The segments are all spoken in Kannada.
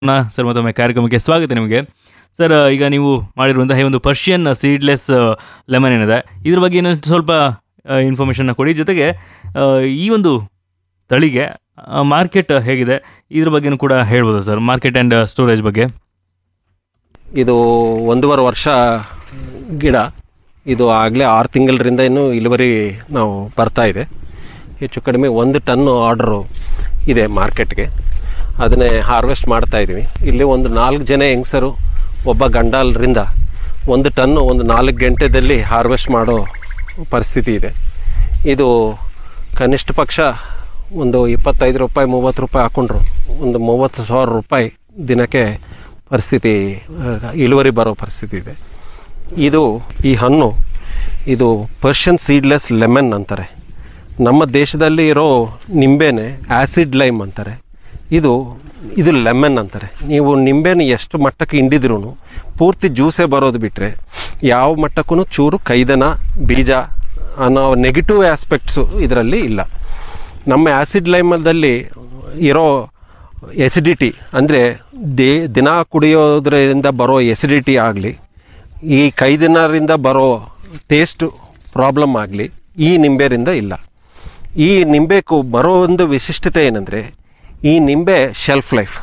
ಸರ್ ಮತ್ತೊಮ್ಮೆ ಕಾರ್ಯಕ್ರಮಕ್ಕೆ ಸ್ವಾಗತ ನಿಮಗೆ ಸರ್ ಈಗ ನೀವು ಮಾಡಿರುವಂತಹ ಈ ಒಂದು ಪರ್ಷಿಯನ್ ಸೀಡ್ಲೆಸ್ ಲೆಮನ್ ಏನಿದೆ ಇದ್ರ ಬಗ್ಗೆ ಇನ್ನೊಂದು ಸ್ವಲ್ಪ ಇನ್ಫಾರ್ಮೇಷನ್ನ ಕೊಡಿ ಜೊತೆಗೆ ಆ, ಈ ಒಂದು ತಳಿಗೆ ಮಾರ್ಕೆಟ್ ಹೇಗಿದೆ ಇದ್ರ ಬಗ್ಗೆನೂ ಕೂಡ ಹೇಳ್ಬೋದು ಸರ್ ಮಾರ್ಕೆಟ್ ಆ್ಯಂಡ್ ಸ್ಟೋರೇಜ್ ಬಗ್ಗೆ ಇದು ಒಂದೂವರೆ ವರ್ಷ ಗಿಡ ಇದು ಆಗಲೇ ಆರು ತಿಂಗಳರಿಂದ ಇನ್ನೂ ಇಳುವರಿ ನಾವು ಬರ್ತಾ ಇದೆ ಹೆಚ್ಚು ಕಡಿಮೆ ಒಂದು ಟನ್ನು ಆರ್ಡ್ರು ಇದೆ ಮಾರ್ಕೆಟ್ಗೆ ಅದನ್ನೇ ಹಾರ್ವೆಸ್ಟ್ ಮಾಡ್ತಾ ಇದ್ದೀವಿ ಇಲ್ಲಿ ಒಂದು ನಾಲ್ಕು ಜನ ಹೆಂಗಸರು ಒಬ್ಬ ಗಂಡಾಲರಿಂದ ಒಂದು ಟನ್ನು ಒಂದು ನಾಲ್ಕು ಗಂಟೆದಲ್ಲಿ ಹಾರ್ವೆಸ್ಟ್ ಮಾಡೋ ಪರಿಸ್ಥಿತಿ ಇದೆ ಇದು ಕನಿಷ್ಠ ಪಕ್ಷ ಒಂದು ಇಪ್ಪತ್ತೈದು ರೂಪಾಯಿ ಮೂವತ್ತು ರೂಪಾಯಿ ಹಾಕ್ಕೊಂಡ್ರು ಒಂದು ಮೂವತ್ತು ಸಾವಿರ ರೂಪಾಯಿ ದಿನಕ್ಕೆ ಪರಿಸ್ಥಿತಿ ಆ, ಇಳುವರಿ ಬರೋ ಪರಿಸ್ಥಿತಿ ಇದೆ ಇದು ಈ ಹಣ್ಣು ಇದು ಪರ್ಷಿಯನ್ ಸೀಡ್ಲೆಸ್ ಲೆಮನ್ ಅಂತಾರೆ ನಮ್ಮ ದೇಶದಲ್ಲಿ ಇರೋ ನಿಂಬೆನೆ ಆ್ಯಸಿಡ್ ಲೈಮ್ ಅಂತಾರೆ ಇದು ಇದು ಲೆಮನ್ ಅಂತಾರೆ ನೀವು ನಿಂಬೆನ ಎಷ್ಟು ಮಟ್ಟಕ್ಕೆ ಹಿಂಡಿದ್ರೂ ಪೂರ್ತಿ ಜ್ಯೂಸೇ ಬರೋದು ಬಿಟ್ಟರೆ ಯಾವ ಮಟ್ಟಕ್ಕೂ ಚೂರು ಕೈದನ ಬೀಜ ಅನ್ನೋ ನೆಗೆಟಿವ್ ಆಸ್ಪೆಕ್ಟ್ಸು ಇದರಲ್ಲಿ ಇಲ್ಲ ನಮ್ಮ ಆ್ಯಸಿಡ್ ಲೈಮಲ್ಲಿ ಇರೋ ಎಸಿಡಿಟಿ ಅಂದರೆ ದೇ ದಿನ ಕುಡಿಯೋದ್ರಿಂದ ಬರೋ ಎಸಿಡಿಟಿ ಆಗಲಿ ಈ ಕೈದಿನರಿಂದ ಬರೋ ಟೇಸ್ಟ್ ಪ್ರಾಬ್ಲಮ್ ಆಗಲಿ ಈ ನಿಂಬೆರಿಂದ ಇಲ್ಲ ಈ ನಿಂಬೆಗೂ ಬರೋ ಒಂದು ವಿಶಿಷ್ಟತೆ ಏನಂದರೆ ಈ ನಿಂಬೆ ಶೆಲ್ಫ್ ಲೈಫ್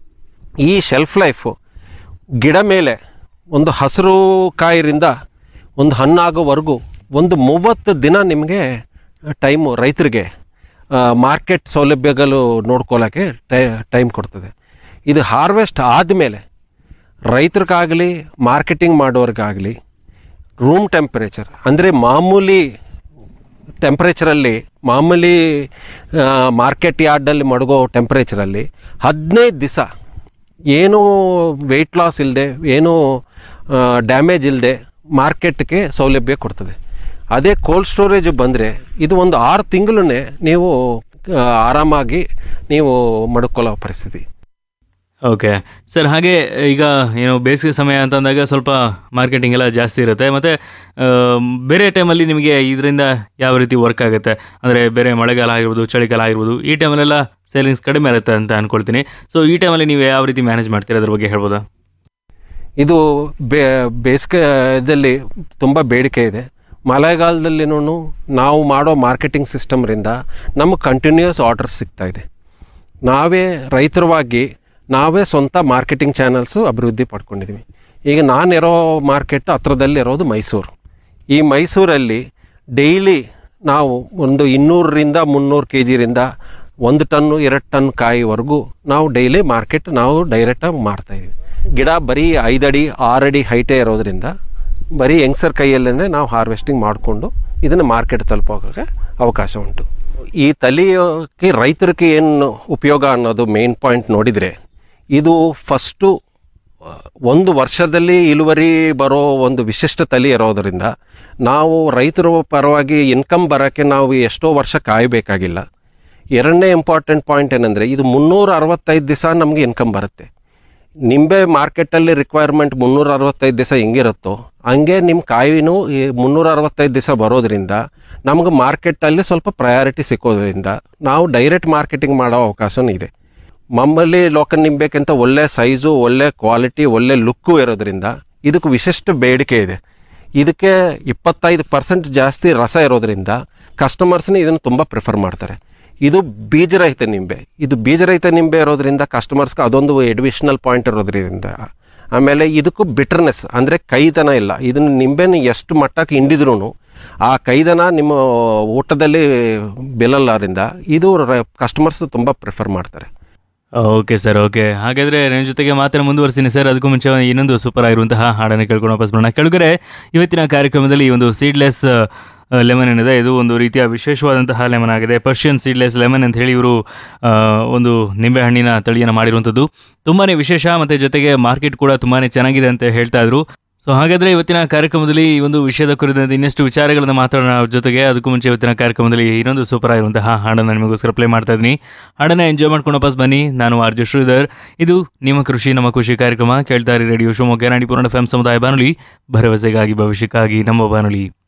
ಈ ಶೆಲ್ಫ್ ಲೈಫು ಗಿಡ ಮೇಲೆ ಒಂದು ಹಸಿರು ಕಾಯಿರಿಂದ ಒಂದು ಹಣ್ಣಾಗೋವರೆಗೂ ಒಂದು ಮೂವತ್ತು ದಿನ ನಿಮಗೆ ಟೈಮು ರೈತರಿಗೆ ಮಾರ್ಕೆಟ್ ಸೌಲಭ್ಯಗಳು ನೋಡ್ಕೊಳ್ಳೋಕ್ಕೆ ಟೈ ಟೈಮ್ ಕೊಡ್ತದೆ ಇದು ಹಾರ್ವೆಸ್ಟ್ ಆದಮೇಲೆ ರೈತರಿಗಾಗಲಿ ಮಾರ್ಕೆಟಿಂಗ್ ಮಾಡೋರಿಗಾಗಲಿ ರೂಮ್ ಟೆಂಪರೇಚರ್ ಅಂದರೆ ಮಾಮೂಲಿ ಟೆಂಪ್ರೇಚರಲ್ಲಿ ಮಾಮೂಲಿ ಮಾರ್ಕೆಟ್ ಯಾರ್ಡಲ್ಲಿ ಮಡಗೋ ಟೆಂಪ್ರೇಚರಲ್ಲಿ ಹದಿನೈದು ದಿವಸ ಏನೂ ವೆಯ್ಟ್ ಲಾಸ್ ಇಲ್ಲದೆ ಏನೂ ಡ್ಯಾಮೇಜ್ ಇಲ್ಲದೆ ಮಾರ್ಕೆಟ್ಗೆ ಸೌಲಭ್ಯ ಕೊಡ್ತದೆ ಅದೇ ಕೋಲ್ಡ್ ಸ್ಟೋರೇಜ್ ಬಂದರೆ ಇದು ಒಂದು ಆರು ತಿಂಗಳನ್ನೇ ನೀವು ಆ, ಆರಾಮಾಗಿ ನೀವು ಮಡ್ಕೊಳ್ಳೋ ಪರಿಸ್ಥಿತಿ ಓಕೆ ಸರ್ ಹಾಗೆ ಈಗ ಏನು ಬೇಸಿಗೆ ಸಮಯ ಅಂತ ಅಂದಾಗ ಸ್ವಲ್ಪ ಮಾರ್ಕೆಟಿಂಗ್ ಎಲ್ಲ ಜಾಸ್ತಿ ಇರುತ್ತೆ ಮತ್ತು ಬೇರೆ ಟೈಮಲ್ಲಿ ನಿಮಗೆ ಇದರಿಂದ ಯಾವ ರೀತಿ ವರ್ಕ್ ಆಗುತ್ತೆ ಅಂದರೆ ಬೇರೆ ಮಳೆಗಾಲ ಆಗಿರ್ಬೋದು ಚಳಿಗಾಲ ಆಗಿರ್ಬೋದು ಈ ಟೈಮಲ್ಲೆಲ್ಲ ಸೇಲಿಂಗ್ಸ್ ಕಡಿಮೆ ಇರುತ್ತೆ ಅಂತ ಅಂದ್ಕೊಳ್ತೀನಿ ಸೊ ಈ ಟೈಮಲ್ಲಿ ನೀವು ಯಾವ ರೀತಿ ಮ್ಯಾನೇಜ್ ಮಾಡ್ತೀರಾ ಅದ್ರ ಬಗ್ಗೆ ಹೇಳ್ಬೋದಾ ಇದು ಬೇ ಬೇಸಿಗೆದಲ್ಲಿ ತುಂಬ ಬೇಡಿಕೆ ಇದೆ ಮಳೆಗಾಲದಲ್ಲಿನೂ ನಾವು ಮಾಡೋ ಮಾರ್ಕೆಟಿಂಗ್ ಸಿಸ್ಟಮ್ರಿಂದ ನಮಗೆ ಕಂಟಿನ್ಯೂಸ್ ಆರ್ಡರ್ಸ್ ಸಿಗ್ತಾ ಇದೆ ನಾವೇ ರೈತರವಾಗಿ ನಾವೇ ಸ್ವಂತ ಮಾರ್ಕೆಟಿಂಗ್ ಚಾನಲ್ಸು ಅಭಿವೃದ್ಧಿ ಪಡ್ಕೊಂಡಿದ್ದೀವಿ ಈಗ ನಾನಿರೋ ಮಾರ್ಕೆಟ್ ಹತ್ರದಲ್ಲಿರೋದು ಮೈಸೂರು ಈ ಮೈಸೂರಲ್ಲಿ ಡೈಲಿ ನಾವು ಒಂದು ಇನ್ನೂರರಿಂದ ಮುನ್ನೂರು ಕೆ ಜಿರಿಂದ ಒಂದು ಟನ್ನು ಎರಡು ಟನ್ ಕಾಯಿವರೆಗೂ ನಾವು ಡೈಲಿ ಮಾರ್ಕೆಟ್ ನಾವು ಡೈರೆಕ್ಟಾಗಿ ಮಾಡ್ತಾಯಿದ್ದೀವಿ ಗಿಡ ಬರೀ ಐದಡಿ ಆರಡಿ ಹೈಟೇ ಇರೋದ್ರಿಂದ ಬರೀ ಹೆಂಗ್ಸರ್ ಕೈಯಲ್ಲೇ ನಾವು ಹಾರ್ವೆಸ್ಟಿಂಗ್ ಮಾಡಿಕೊಂಡು ಇದನ್ನು ಮಾರ್ಕೆಟ್ ತಲುಪೋಕೆ ಅವಕಾಶ ಉಂಟು ಈ ತಲಿಯೋಕ್ಕೆ ರೈತರಿಗೆ ಏನು ಉಪಯೋಗ ಅನ್ನೋದು ಮೇನ್ ಪಾಯಿಂಟ್ ನೋಡಿದರೆ ಇದು ಫಸ್ಟು ಒಂದು ವರ್ಷದಲ್ಲಿ ಇಳುವರಿ ಬರೋ ಒಂದು ವಿಶಿಷ್ಟ ತಳಿ ಇರೋದರಿಂದ ನಾವು ರೈತರ ಪರವಾಗಿ ಇನ್ಕಮ್ ಬರೋಕ್ಕೆ ನಾವು ಎಷ್ಟೋ ವರ್ಷ ಕಾಯಬೇಕಾಗಿಲ್ಲ ಎರಡನೇ ಇಂಪಾರ್ಟೆಂಟ್ ಪಾಯಿಂಟ್ ಏನಂದರೆ ಇದು ಮುನ್ನೂರ ಅರವತ್ತೈದು ದಿವಸ ನಮಗೆ ಇನ್ಕಮ್ ಬರುತ್ತೆ ನಿಂಬೆ ಮಾರ್ಕೆಟಲ್ಲಿ ರಿಕ್ವೈರ್ಮೆಂಟ್ ಮುನ್ನೂರ ಅರವತ್ತೈದು ದಿವಸ ಹೆಂಗಿರುತ್ತೋ ಹಂಗೆ ನಿಮ್ಮ ಕಾಯಿನೂ ಈ ಮುನ್ನೂರ ಅರವತ್ತೈದು ದಿವಸ ಬರೋದ್ರಿಂದ ನಮ್ಗೆ ಮಾರ್ಕೆಟಲ್ಲಿ ಸ್ವಲ್ಪ ಪ್ರಯಾರಿಟಿ ಸಿಕ್ಕೋದ್ರಿಂದ ನಾವು ಡೈರೆಕ್ಟ್ ಮಾರ್ಕೆಟಿಂಗ್ ಮಾಡೋ ಅವಕಾಶನೂ ಇದೆ ಮಮ್ಮಲ್ಲಿ ಲೋಕಲ್ ನಿಂಬೆಕ್ಕಿಂತ ಒಳ್ಳೆ ಸೈಜು ಒಳ್ಳೆ ಕ್ವಾಲಿಟಿ ಒಳ್ಳೆ ಲುಕ್ಕು ಇರೋದ್ರಿಂದ ಇದಕ್ಕೆ ವಿಶಿಷ್ಟ ಬೇಡಿಕೆ ಇದೆ ಇದಕ್ಕೆ ಇಪ್ಪತ್ತೈದು ಪರ್ಸೆಂಟ್ ಜಾಸ್ತಿ ರಸ ಇರೋದ್ರಿಂದ ಕಸ್ಟಮರ್ಸ್ನ ಇದನ್ನು ತುಂಬ ಪ್ರಿಫರ್ ಮಾಡ್ತಾರೆ ಇದು ಬೀಜರಹಿತ ನಿಂಬೆ ಇದು ಬೀಜರಹಿತ ನಿಂಬೆ ಇರೋದ್ರಿಂದ ಕಸ್ಟಮರ್ಸ್ಗೆ ಅದೊಂದು ಎಡಿಷನಲ್ ಪಾಯಿಂಟ್ ಇರೋದ್ರಿಂದ ಆಮೇಲೆ ಇದಕ್ಕೂ ಬಿಟರ್ನೆಸ್ ಅಂದರೆ ಕೈತನ ಇಲ್ಲ ಇದನ್ನು ನಿಂಬೆನ ಎಷ್ಟು ಮಟ್ಟಕ್ಕೆ ಹಿಂಡಿದ್ರೂ ಆ ಕೈದನ ನಿಮ್ಮ ಊಟದಲ್ಲಿ ಬೀಳಲ್ಲಾರಿಂದ ಇದು ಕಸ್ಟಮರ್ಸ್ ತುಂಬ ಪ್ರಿಫರ್ ಮಾಡ್ತಾರೆ ಓಕೆ ಸರ್ ಓಕೆ ಹಾಗಾದರೆ ನನ್ನ ಜೊತೆಗೆ ಮಾತನ್ನು ಮುಂದುವರಿಸಿನಿ ಸರ್ ಅದಕ್ಕೂ ಮುಂಚೆ ಇನ್ನೊಂದು ಸೂಪರ್ ಆಗಿರುವಂತಹ ಹಾಡನ್ನು ಕೇಳ್ಕೊಂಡು ವಾಪಸ್ ಬರೋಣ ಕೆಳಗಡೆ ಇವತ್ತಿನ ಕಾರ್ಯಕ್ರಮದಲ್ಲಿ ಈ ಒಂದು ಸೀಡ್ಲೆಸ್ ಲೆಮನ್ ಏನಿದೆ ಇದು ಒಂದು ರೀತಿಯ ವಿಶೇಷವಾದಂತಹ ಲೆಮನ್ ಆಗಿದೆ ಪರ್ಷಿಯನ್ ಸೀಡ್ಲೆಸ್ ಲೆಮನ್ ಅಂತ ಹೇಳಿ ಇವರು ಆ, ಒಂದು ನಿಂಬೆಹಣ್ಣಿನ ತಳಿಯನ್ನು ಮಾಡಿರುವಂಥದ್ದು ತುಂಬಾ ವಿಶೇಷ ಮತ್ತು ಜೊತೆಗೆ ಮಾರ್ಕೆಟ್ ಕೂಡ ತುಂಬಾ ಚೆನ್ನಾಗಿದೆ ಅಂತ ಹೇಳ್ತಾ ಇದ್ರು ಸೊ ಹಾಗಾದರೆ ಇವತ್ತಿನ ಕಾರ್ಯಕ್ರಮದಲ್ಲಿ ಈ ಒಂದು ವಿಷಯದ ಕುರಿತಂತೆ ಇನ್ನಷ್ಟು ವಿಚಾರಗಳನ್ನು ಮಾತಾಡೋಣ ಅವ್ರ ಜೊತೆಗೆ ಅದಕ್ಕೂ ಮುಂಚೆ ಇವತ್ತಿನ ಕಾರ್ಯಕ್ರಮದಲ್ಲಿ ಇನ್ನೊಂದು ಸೂಪರ್ ಆಗಿರುವಂತಹ ಹಾಡನ್ನು ನಿಮಗೋಸ್ಕರ ಪ್ಲೇ ಮಾಡ್ತಾ ಇದ್ದೀನಿ ಹಾಡನ್ನು ಎಂಜಾಯ್ ಮಾಡ್ಕೊಂಡು ವಾಪಸ್ ಬನ್ನಿ ನಾನು ಆರ್ ಜೆ ಶ್ರೀಧರ್ ಇದು ನಿಮ್ಮ ಕೃಷಿ ನಮ್ಮ ಖುಷಿ ಕಾರ್ಯಕ್ರಮ ಕೇಳ್ತಾ ಇರಿ ರೇಡಿಯೋ ಶಿವಮೊಗ್ಗ ನಾಡಿ ಪೂರ್ಣ ಎಫ್ ಸಮುದಾಯ ಬಾನುಲಿ ಭರವಸೆಗಾಗಿ ಭವಿಷ್ಯಕ್ಕಾಗಿ ನಮ್ಮ ಬಾನುಲಿ